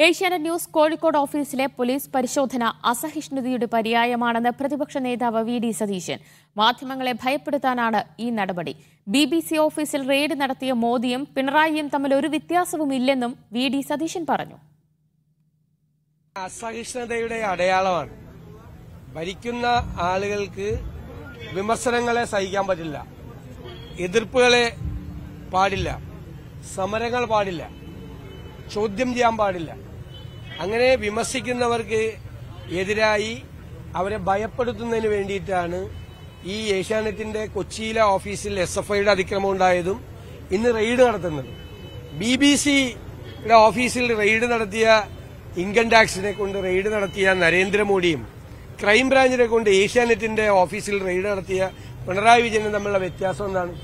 Asianet news Kozhikode ഓഫീസിലെ police പരിശോധന അസഹിഷ്ണുതയുടെ പര്യായമാണെന്ന് പ്രതിപക്ഷ നേതാവ് വി ഡി സതീശൻ മാധ്യമങ്ങളെ ഭയപ്പെടുത്താനാണ് ഈ നടപടി ബി ബി സി ഓഫീസിൽ റെയ്ഡ് നടത്തിയ മോദിയും പിണറായിയും തമ്മിൽ ഒരു വ്യത്യാസവുമില്ലെന്നും വി ഡി സതീശൻ പറഞ്ഞു അസഹിഷ്ണുതയുടെ അടയാളമാണ് ഭരിക്കുന്ന ആളുകൾക്ക് വിമർശനങ്ങളെ സഹിക്കാൻ പറ്റില്ല എതിർപ്പുകളെ പാടില്ല സമരങ്ങൾ പാടില്ല ചോദ്യം ചെയ്യാൻ പാടില്ല അങ്ങനെ വിമർശിക്കുന്നവർക്ക് എതിരായി അവരെ ഭയപ്പെടുത്തുന്നതിന് വേണ്ടിയിട്ടാണ് ഈ ഏഷ്യാനെറ്റിന്റെ കൊച്ചിയിലെ ഓഫീസിൽ എസ് എഫ് ഐയുടെ അതിക്രമം ഉണ്ടായതും ഇന്ന് റെയ്ഡ് നടത്തുന്നത് ബി ബി സിയുടെ ഓഫീസിൽ റെയ്ഡ് നടത്തിയ ഇൻകം ടാക്സിനെ കൊണ്ട് റെയ്ഡ് നടത്തിയ നരേന്ദ്രമോദിയും ക്രൈംബ്രാഞ്ചിനെ കൊണ്ട് ഏഷ്യാനെറ്റിന്റെ ഓഫീസിൽ റെയ്ഡ് നടത്തിയ പിണറായി വിജയനും തമ്മിലുള്ള വ്യത്യാസം എന്താണ്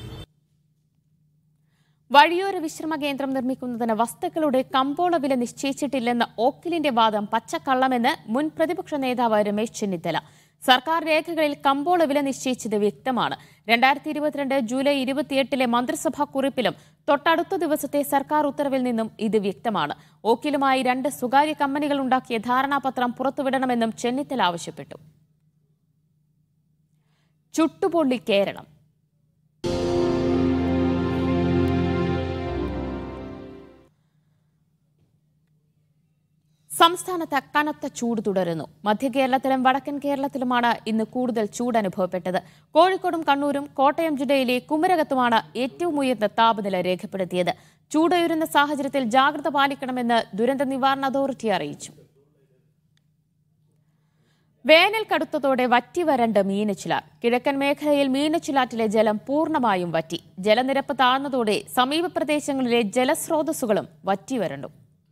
വഴിയോര വിശ്രമ കേന്ദ്രം നിർമ്മിക്കുന്നതിന് വസ്തുക്കളുടെ കമ്പോള വില നിശ്ചയിച്ചിട്ടില്ലെന്ന ഓക്കിലിന്റെ വാദം പച്ചക്കള്ളമെന്ന് മുൻ പ്രതിപക്ഷ നേതാവ് രമേശ് ചെന്നിത്തല സർക്കാർ രേഖകളിൽ കമ്പോള വില നിശ്ചയിച്ചത് വ്യക്തമാണ് രണ്ടായിരത്തി ഇരുപത്തിരണ്ട് ജൂലൈ ഇരുപത്തിയെട്ടിലെ മന്ത്രിസഭാ കുറിപ്പിലും തൊട്ടടുത്ത ദിവസത്തെ സർക്കാർ ഉത്തരവിൽ നിന്നും ഇത് വ്യക്തമാണ് ഓക്കിലുമായി രണ്ട് സ്വകാര്യ കമ്പനികൾ ഉണ്ടാക്കിയ ധാരണാപത്രം പുറത്തുവിടണമെന്നും ചെന്നിത്തല ആവശ്യപ്പെട്ടു ചുട്ടുപൊള്ളി കേരളം സംസ്ഥാനത്ത് കനത്ത ചൂട് തുടരുന്നു മധ്യ കേരളത്തിലും വടക്കൻ കേരളത്തിലുമാണ് ഇന്ന് കൂടുതൽ ചൂട് അനുഭവപ്പെട്ടത് കോഴിക്കോടും കണ്ണൂരും കോട്ടയം ജില്ലയിലെ കുമരകത്തുമാണ് ഏറ്റവും ഉയർന്ന താപനില രേഖപ്പെടുത്തിയത് ചൂടുയരുന്ന സാഹചര്യത്തിൽ ജാഗ്രത പാലിക്കണമെന്ന് ദുരന്ത നിവാരണ അതോറിറ്റി അറിയിച്ചു വേനൽ കടുത്തതോടെ വറ്റി വരണ്ട് മീനച്ചിലാർ കിഴക്കൻ മേഖലയിൽ മീനച്ചിലാറ്റിലെ ജലം പൂർണ്ണമായും വറ്റി ജലനിരപ്പ് താഴ്ന്നതോടെ സമീപ പ്രദേശങ്ങളിലെ ജലസ്രോതസ്സുകളും വറ്റി വരണ്ടു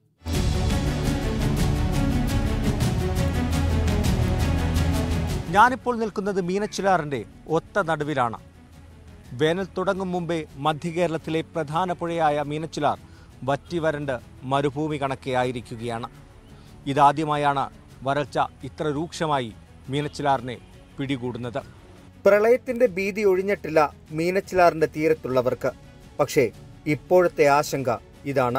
ഞാനിപ്പോൾ നിൽക്കുന്നത് മീനച്ചിലാറിന്റെ ഒത്ത നടുവിലാണ് വേനൽ തുടങ്ങും മുമ്പേ മധ്യകേരളത്തിലെ പ്രധാന പുഴയായ മീനച്ചിലാർ വറ്റി വരണ്ട് മരുഭൂമി കണക്കെ ആയിരിക്കുകയാണ് ഇതാദ്യമായാണ് വരൾച്ച ഇത്ര രൂക്ഷമായി മീനച്ചിലാറിനെ പിടികൂടുന്നത് പ്രളയത്തിന്റെ ഭീതി ഒഴിഞ്ഞിട്ടില്ല മീനച്ചിലാറിന്റെ തീരത്തുള്ളവർക്ക് പക്ഷേ ഇപ്പോഴത്തെ ആശങ്ക ഇതാണ്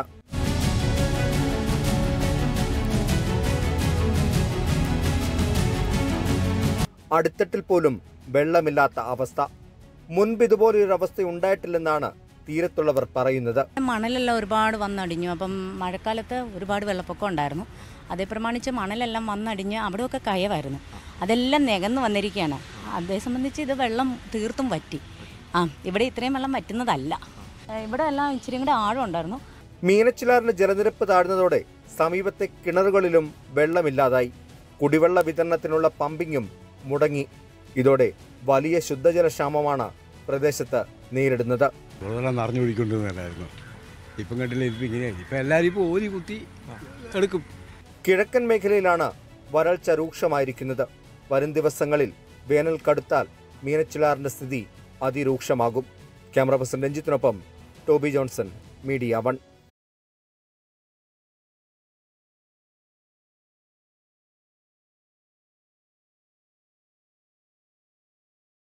അടുത്തട്ടിൽ പോലും വെള്ളമില്ലാത്ത അവസ്ഥ മുൻപ് ഇതുപോലൊരു അവസ്ഥ ഉണ്ടായിട്ടില്ലെന്നാണ് തീരത്തുള്ളവർ പറയുന്നത് മണലെല്ലാം ഒരുപാട് വന്നടിഞ്ഞു അപ്പം മഴക്കാലത്ത് ഒരുപാട് വെള്ളപ്പൊക്കം ഉണ്ടായിരുന്നു അതേ പ്രമാണിച്ച് മണലെല്ലാം വന്നടിഞ്ഞ് അവിടെയൊക്കെ കയവായിരുന്നു അതെല്ലാം നികന്ന് വന്നിരിക്കുകയാണ് അതേ സംബന്ധിച്ച് ഇത് വെള്ളം തീർത്തും വറ്റി ആ ഇവിടെ ഇത്രയും വെള്ളം വറ്റുന്നതല്ല ഏ, ഇവിടെ എല്ലാം ഇച്ചിരി കൂടെ ആഴം ഉണ്ടായിരുന്നു മീനച്ചിലാറിന്റെ ജലനിരപ്പ് താഴ്ന്നതോടെ സമീപത്തെ കിണറുകളിലും വെള്ളമില്ലാതായി കുടിവെള്ള വിതരണത്തിനുള്ള പമ്പിങ്ങും മുടങ്ങി ഇതോടെ വലിയ ശുദ്ധജലക്ഷാമമാണ് പ്രദേശത്ത് നേരിടുന്നത് വെള്ളം നിറഞ്ഞൊഴിക്കൊണ്ടിരുന്നല്ലായിരുന്നു ഇപ്പം കണ്ടില്ല ഇപ്പം ഇങ്ങനെയായി ഇപ്പം എല്ലാവരും ഇപ്പോൾ ഓരി കുത്തി എടുക്കും കിഴക്കൻ മേഖലയിലാണ് വരൾച്ച രൂക്ഷമായിരിക്കുന്നത് വരും ദിവസങ്ങളിൽ വേനൽ കടുത്താൽ മീനച്ചിലാറിന്റെ സ്ഥിതി അതിരൂക്ഷമാകും ക്യാമറ പേഴ്സൺ രഞ്ജിത്തിനൊപ്പം ടോബി ജോൺസൺ മീഡിയ വൺ